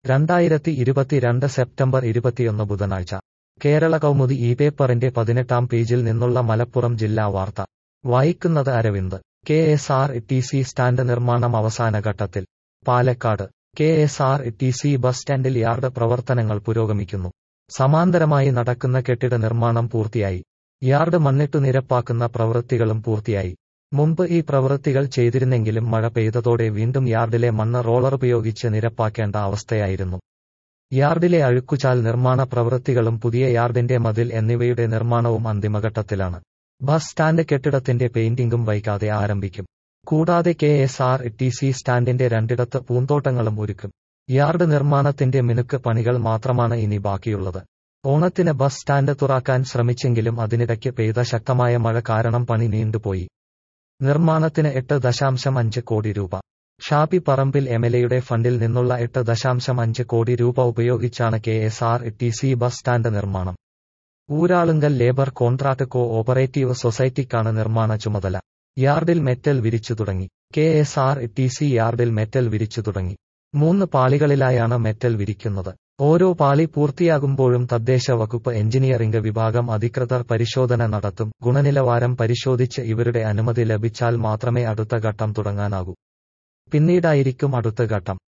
രണ്ടായിരത്തി ഇരുപത്തിരണ്ട് സെപ്റ്റംബർ ഇരുപത്തിയൊന്ന് ബുധനാഴ്ച കേരള കൗമുദി ഈ പേപ്പറിന്റെ പതിനെട്ടാം പേജിൽ നിന്നുള്ള മലപ്പുറം ജില്ലാ വാർത്ത വായിക്കുന്നത് Aravind K S R T C stand നിർമ്മാണം അവസാന ഘട്ടത്തിൽ Palakkad K S R T C bus സ്റ്റാൻഡിൽ യാർഡ് പ്രവർത്തനങ്ങൾ പുരോഗമിക്കുന്നു സമാന്തരമായി നടക്കുന്ന കെട്ടിട നിർമ്മാണം പൂർത്തിയായി യാർഡ് മണ്ണിട്ടു നിരപ്പാക്കുന്ന പ്രവൃത്തികളും പൂർത്തിയായി മുമ്പ് ഈ പ്രവൃത്തികൾ ചെയ്തിരുന്നെങ്കിലും മഴ പെയ്തതോടെ വീണ്ടും യാർഡിലെ മണ്ണ് റോളർ ഉപയോഗിച്ച് നിരപ്പാക്കേണ്ട അവസ്ഥയായിരുന്നു യാർഡിലെ അഴുക്കുചാൽ നിർമ്മാണ പ്രവൃത്തികളും പുതിയ യാർഡിന്റെ മതിൽ എന്നിവയുടെ നിർമ്മാണവും അന്തിമഘട്ടത്തിലാണ് ബസ് സ്റ്റാൻഡ് കെട്ടിടത്തിന്റെ പെയിന്റിംഗും വൈകാതെ ആരംഭിക്കും കൂടാതെ K S R T C സ്റ്റാൻഡിന്റെ രണ്ടിടത്ത് പൂന്തോട്ടങ്ങളും ഒരുക്കും യാർഡ് നിർമ്മാണത്തിന്റെ മിനുക്ക് പണികൾ മാത്രമാണ് ഇനി ബാക്കിയുള്ളത് ഓണത്തിന് ബസ് സ്റ്റാൻഡ് തുറക്കാൻ ശ്രമിച്ചെങ്കിലും അതിനിടയ്ക്ക് പെയ്ത ശക്തമായ മഴ കാരണം പണി നീണ്ടുപോയി നിർമ്മാണത്തിന് എട്ട് ദശാംശം അഞ്ച് കോടി രൂപ ഷാപ്പി പറമ്പിൽ എംഎൽഎയുടെ ഫണ്ടിൽ നിന്നുള്ള എട്ട് ദശാംശം അഞ്ച് കോടി രൂപ ഉപയോഗിച്ചാണ് K S R T C bus stand നിർമ്മാണം Uralungal labour contract cooperative സൊസൈറ്റിക്കാണ് നിർമ്മാണ ചുമതല യാർഡിൽ മെറ്റൽ വിരിച്ചു തുടങ്ങി K S R T C യാർഡിൽ മെറ്റൽ വിരിച്ചു തുടങ്ങി മൂന്ന് പാളികളിലായാണ് മെറ്റൽ വിരിക്കുന്നത് ഓരോ പാളി പൂർത്തിയാകുമ്പോഴും തദ്ദേശ വകുപ്പ് എഞ്ചിനീയറിംഗ് വിഭാഗം അധികൃതർ പരിശോധന നടത്തും ഗുണനിലവാരം പരിശോധിച്ച് ഇവരുടെ അനുമതി ലഭിച്ചാൽ മാത്രമേ അടുത്ത ഘട്ടം തുടങ്ങാനാകൂ പിന്നീടായിരിക്കും അടുത്ത ഘട്ടം